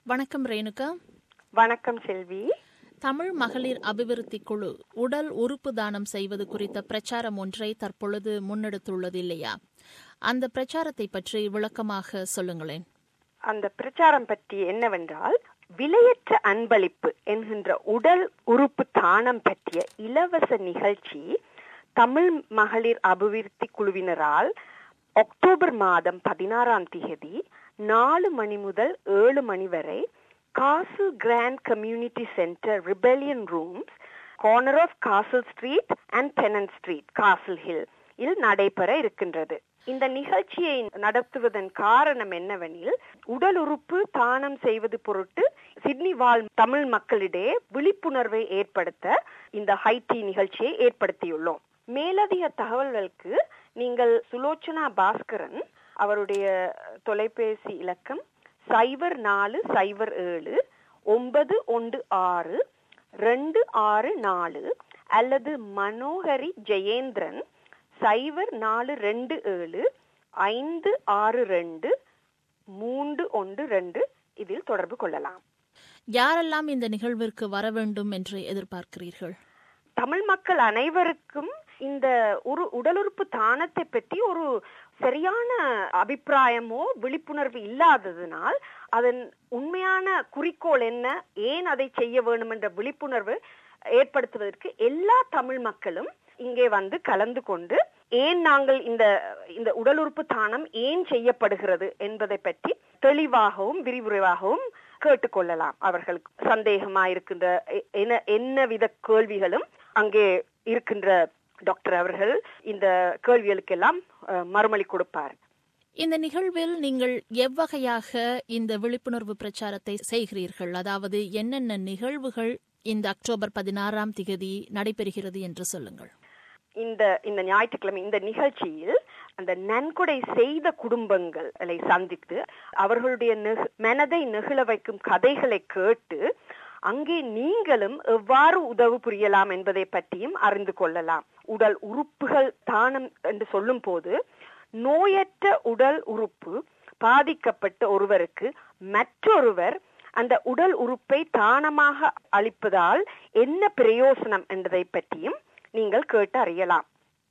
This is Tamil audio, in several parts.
வணக்கம் ரேணுகா வணக்கம் செல்வி தமிழ் மகளிர் அபிவிருத்தி குழு உடல் உறுப்பு தானம் செய்வது குறித்த பிரச்சாரம் ஒன்றை தற்பொழுது முன்னெடுத்துள்ளது இல்லையா அந்த பிரச்சாரத்தை பற்றி விளக்கமாக சொல்லுங்களேன் அந்த பிரச்சாரம் பற்றி என்னவென்றால் விலையற்ற அன்பளிப்பு என்கின்ற உடல் உறுப்பு தானம் பற்றிய இலவச நிகழ்ச்சி தமிழ் மகளிர் அபிவிருத்தி குழுவினரால் அக்டோபர் மாதம் பதினாறாம் தேதி நாலு மணி முதல் ஏழு மணி வரை castle grand community centre rebellion rooms corner of castle street and Bennan street castle hill இல் நடைபெற இருக்கின்றது இந்த நிகழ்ச்சியை நடத்துவதன் காரணம் என்னவெனில் உடல் உறுப்பு தானம் செய்வது பொருட்டு சிட்னி வாழ் தமிழ் மக்களிடையே விழிப்புணர்வை ஏற்படுத்த இந்த ஹைடி நிகழ்ச்சியை ஏற்படுத்தியுள்ளோம் மேலதிக தகவல்களுக்கு நீங்கள் சுலோச்சனா பாஸ்கரன் அவருடைய தொலைபேசி இலக்கம் சைபர் நாலு சைபர் ஏழு ஒன்பது ஒன்று ஆறு ரெண்டு ஆறு நாலு அல்லது மனோகரி ஜெயேந்திரன் சைபர் நாலு ரெண்டு ஏழு ஐந்து ஆறு ரெண்டு மூன்று ஒன்று ரெண்டு இதில் தொடர்பு கொள்ளலாம் யாரெல்லாம் இந்த நிகழ்விற்கு வர வேண்டும் என்று எதிர்பார்க்கிறீர்கள் தமிழ் மக்கள் அனைவருக்கும் இந்த ஒரு உடலுறுப்பு தானத்தை பற்றி ஒரு சரியான அபிப்பிராயமோ விழிப்புணர்வு இல்லாததினால் அதன் உண்மையான குறிக்கோள் என்ன ஏன் அதை செய்ய வேண்டும் என்ற விழிப்புணர்வு ஏற்படுத்துவதற்கு எல்லா தமிழ் மக்களும் இங்கே வந்து கலந்து கொண்டு ஏன் நாங்கள் இந்த இந்த உடல் உறுப்பு தானம் ஏன் செய்யப்படுகிறது என்பதை பற்றி தெளிவாகவும் விரிவுரைவாகவும் கேட்டுக்கொள்ளலாம் அவர்களுக்கு சந்தேகமாயிருக்கின்ற என்ன என்ன வித கேள்விகளும் அங்கே இருக்கின்ற டாக்டர் அவர்கள் இந்த கேள்விகளுக்கெல்லாம் மறுமொழி கொடுப்பார் இந்த நிகழ்வில் நீங்கள் எவ்வகையாக இந்த விழிப்புணர்வு பிரச்சாரத்தை செய்கிறீர்கள் அதாவது என்னென்ன நிகழ்வுகள் இந்த அக்டோபர் பதினாறாம் திகதி நடைபெறுகிறது என்று சொல்லுங்கள் இந்த இந்த ஞாயிற்றுக்கிழமை இந்த நிகழ்ச்சியில் அந்த நன்கொடை செய்த குடும்பங்களை சந்தித்து அவர்களுடைய மனதை நெகிழ வைக்கும் கதைகளை கேட்டு அங்கே நீங்களும் எவ்வாறு உதவு புரியலாம் என்பதை பற்றியும் அறிந்து கொள்ளலாம் உடல் உறுப்புகள் தானம் என்று சொல்லும் போது நோயற்ற உடல் உறுப்பு பாதிக்கப்பட்ட ஒருவருக்கு மற்றொருவர் அந்த உடல் உறுப்பை தானமாக அளிப்பதால் என்ன பிரயோசனம் என்பதை பற்றியும் நீங்கள் கேட்டு அறியலாம்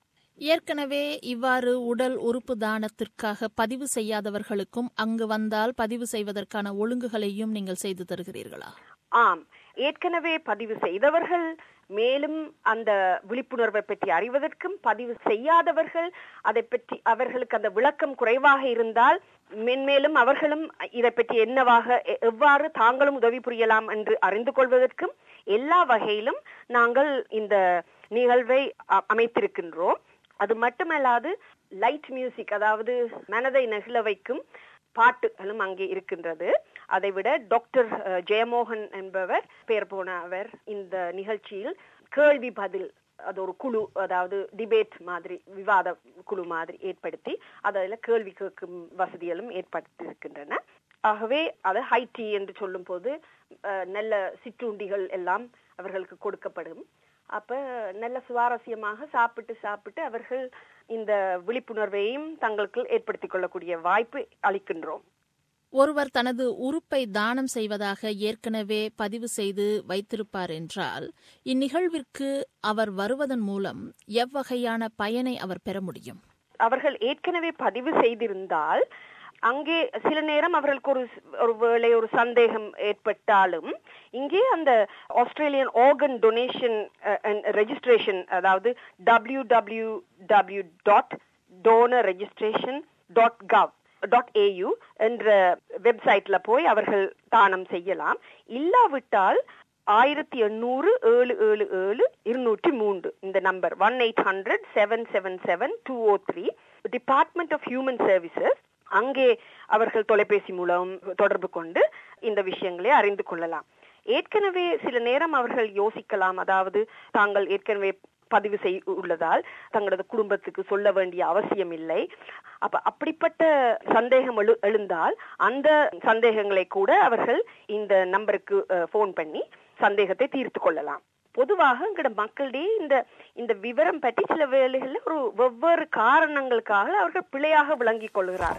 ஏற்கனவே இவ்வாறு உடல் உறுப்பு தானத்திற்காக பதிவு செய்யாதவர்களுக்கும் அங்கு வந்தால் பதிவு செய்வதற்கான ஒழுங்குகளையும் நீங்கள் செய்து தருகிறீர்களா ஆம் ஏற்கனவே பதிவு செய்தவர்கள் மேலும் அந்த விழிப்புணர்வை பற்றி அறிவதற்கும் பதிவு செய்யாதவர்கள் அதை பற்றி அவர்களுக்கு அந்த விளக்கம் குறைவாக இருந்தால் மென்மேலும் அவர்களும் இதை பற்றி என்னவாக எவ்வாறு தாங்களும் உதவி புரியலாம் என்று அறிந்து கொள்வதற்கும் எல்லா வகையிலும் நாங்கள் இந்த நிகழ்வை அமைத்திருக்கின்றோம் அது மட்டுமல்லாது லைட் மியூசிக் அதாவது மனதை நெகிழ வைக்கும் பாட்டுகளும் அங்கே இருக்கின்றது அதை விட டாக்டர் ஜெயமோகன் என்பவர் பெயர் போனவர் இந்த நிகழ்ச்சியில் கேள்வி பதில் அது ஒரு குழு அதாவது டிபேட் மாதிரி விவாத குழு மாதிரி ஏற்படுத்தி அதில் கேள்வி கேட்கும் வசதிகளும் ஏற்படுத்தியிருக்கின்றன ஆகவே அது ஹைடி என்று சொல்லும் போது நல்ல சிற்றுண்டிகள் எல்லாம் அவர்களுக்கு கொடுக்கப்படும் அப்ப நல்ல சுவாரஸ்யமாக சாப்பிட்டு சாப்பிட்டு அவர்கள் இந்த விழிப்புணர்வையும் தங்களுக்கு ஏற்படுத்திக் கொள்ளக்கூடிய வாய்ப்பு அளிக்கின்றோம் ஒருவர் தனது உறுப்பை தானம் செய்வதாக ஏற்கனவே பதிவு செய்து வைத்திருப்பார் என்றால் இந்நிகழ்விற்கு அவர் வருவதன் மூலம் எவ்வகையான பயனை அவர் பெற முடியும் அவர்கள் ஏற்கனவே பதிவு செய்திருந்தால் அங்கே சில நேரம் அவர்களுக்கு ஒரு ஒரு வேளை ஒரு சந்தேகம் ஏற்பட்டாலும் இங்கே அந்த ஆஸ்திரேலியன் ஆர்கன் டொனேஷன் ரெஜிஸ்ட்ரேஷன் அதாவது W W W dot donor registration dot gov dot AU என்ற வெப்சைட்ல போய் அவர்கள் தானம் செய்யலாம் இல்லாவிட்டால் ஆயிரத்தி எண்ணூறு ஏழு ஏழு ஏழு இருநூற்றி மூன்று இந்த number one eight hundred seven seven seven two O three department of human services அங்கே அவர்கள் தொலைபேசி மூலம் தொடர்பு கொண்டு இந்த விஷயங்களை அறிந்து கொள்ளலாம் ஏற்கனவே சில நேரம் அவர்கள் யோசிக்கலாம் அதாவது தாங்கள் ஏற்கனவே பதிவு செய் உள்ளதால் தங்களது குடும்பத்துக்கு சொல்ல வேண்டிய அவசியம் இல்லை அப்ப அப்படிப்பட்ட சந்தேகம் எழு எழுந்தால் அந்த சந்தேகங்களை கூட அவர்கள் இந்த நம்பருக்கு போன் பண்ணி சந்தேகத்தை தீர்த்து கொள்ளலாம் பொதுவாக எங்கட மக்களிடையே இந்த இந்த விவரம் பற்றி சில வேளைகளில் ஒரு வெவ்வேறு காரணங்களுக்காக அவர்கள் பிழையாக விளங்கிக் கொள்கிறார்கள்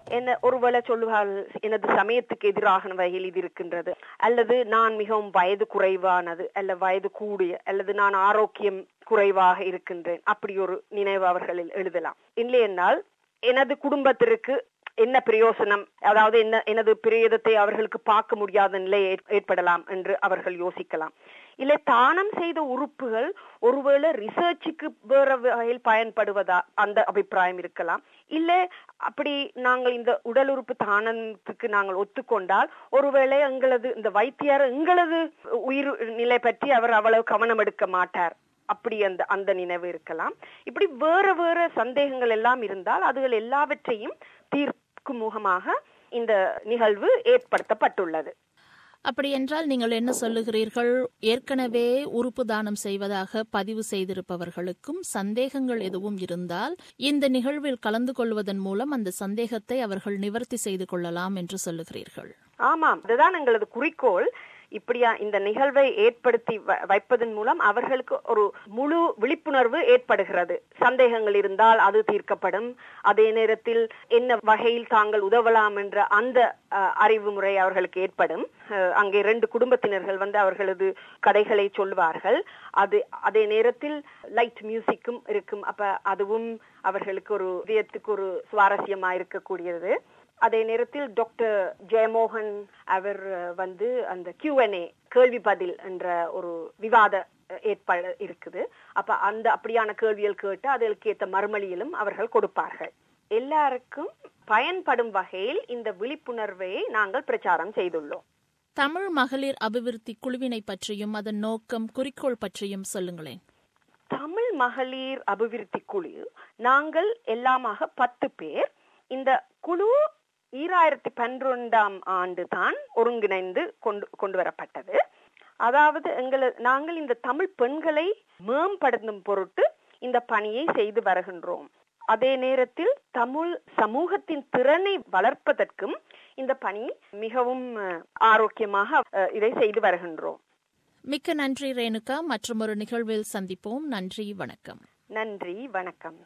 என்ன ஒருவேளை சொல்லுவாள் எனது சமயத்துக்கு எதிராக வகையில் இது இருக்கின்றது அல்லது நான் மிகவும் வயது குறைவானது அல்ல வயது கூடிய அல்லது நான் ஆரோக்கியம் குறைவாக இருக்கின்றேன் அப்படி ஒரு நினைவு அவர்களில் எழுதலாம் இல்லையென்றால் எனது குடும்பத்திற்கு என்ன பிரயோசனம் அதாவது என்ன எனது பிரேதத்தை அவர்களுக்கு பார்க்க முடியாத நிலை ஏற்படலாம் என்று அவர்கள் யோசிக்கலாம் இல்லை தானம் செய்த உறுப்புகள் ஒருவேளை ரிசர்ச்சுக்கு வேற வகையில் பயன்படுவதா அந்த அபிப்பிராயம் இருக்கலாம் இல்லை அப்படி நாங்கள் இந்த உடல் உறுப்பு தானத்துக்கு நாங்கள் ஒத்துக்கொண்டால் ஒருவேளை எங்களது இந்த வைத்தியர் எங்களது உயிர் நிலை பற்றி அவர் அவ்வளவு கவனம் எடுக்க மாட்டார் அப்படி அந்த அந்த நினைவு இருக்கலாம் இப்படி வேற வேற சந்தேகங்கள் எல்லாம் இருந்தால் அதுகள் எல்லாவற்றையும் தீர்க்கும் முகமாக இந்த நிகழ்வு ஏற்படுத்தப்பட்டுள்ளது அப்படி என்றால் நீங்கள் என்ன சொல்லுகிறீர்கள் ஏற்கனவே உறுப்பு தானம் செய்வதாக பதிவு செய்திருப்பவர்களுக்கும் சந்தேகங்கள் எதுவும் இருந்தால் இந்த நிகழ்வில் கலந்து கொள்வதன் மூலம் அந்த சந்தேகத்தை அவர்கள் நிவர்த்தி செய்து கொள்ளலாம் என்று சொல்லுகிறீர்கள் ஆமாம் அதுதான் எங்களது குறிக்கோள் இப்படியா இந்த நிகழ்வை ஏற்படுத்தி வைப்பதன் மூலம் அவர்களுக்கு ஒரு முழு விழிப்புணர்வு ஏற்படுகிறது சந்தேகங்கள் இருந்தால் அது தீர்க்கப்படும் அதே நேரத்தில் என்ன வகையில் தாங்கள் உதவலாம் என்ற அந்த அறிவு முறை அவர்களுக்கு ஏற்படும் அங்கே ரெண்டு குடும்பத்தினர்கள் வந்து அவர்களது கதைகளை சொல்வார்கள் அது அதே நேரத்தில் லைட் மியூசிக்கும் இருக்கும் அப்ப அதுவும் அவர்களுக்கு ஒரு இதயத்துக்கு ஒரு சுவாரஸ்யமா இருக்கக்கூடியது அதே நேரத்தில் டாக்டர் ஜெயமோகன் அவர் வந்து அந்த கியூஎன்ஏ கேள்வி பதில் என்ற ஒரு விவாத ஏற்பாடு இருக்குது அப்ப அந்த அப்படியான கேள்விகள் கேட்டு அதற்கு ஏற்ற மறுமொழியிலும் அவர்கள் கொடுப்பார்கள் எல்லாருக்கும் பயன்படும் வகையில் இந்த விழிப்புணர்வை நாங்கள் பிரச்சாரம் செய்துள்ளோம் தமிழ் மகளிர் அபிவிருத்தி குழுவினை பற்றியும் அதன் நோக்கம் குறிக்கோள் பற்றியும் சொல்லுங்களேன் தமிழ் மகளிர் அபிவிருத்தி குழு நாங்கள் எல்லாமாக பத்து பேர் இந்த குழு ஈராயிரத்தி பன்னிரெண்டாம் ஆண்டு தான் ஒருங்கிணைந்து கொண்டு கொண்டு வரப்பட்டது அதாவது எங்களை நாங்கள் இந்த தமிழ் பெண்களை மேம்படுத்தும் பொருட்டு இந்த பணியை செய்து வருகின்றோம் அதே நேரத்தில் தமிழ் சமூகத்தின் திறனை வளர்ப்பதற்கும் இந்த பணி மிகவும் ஆரோக்கியமாக இதை செய்து வருகின்றோம் மிக்க நன்றி ரேணுகா மற்றும் ஒரு நிகழ்வில் சந்திப்போம் நன்றி வணக்கம் நன்றி வணக்கம்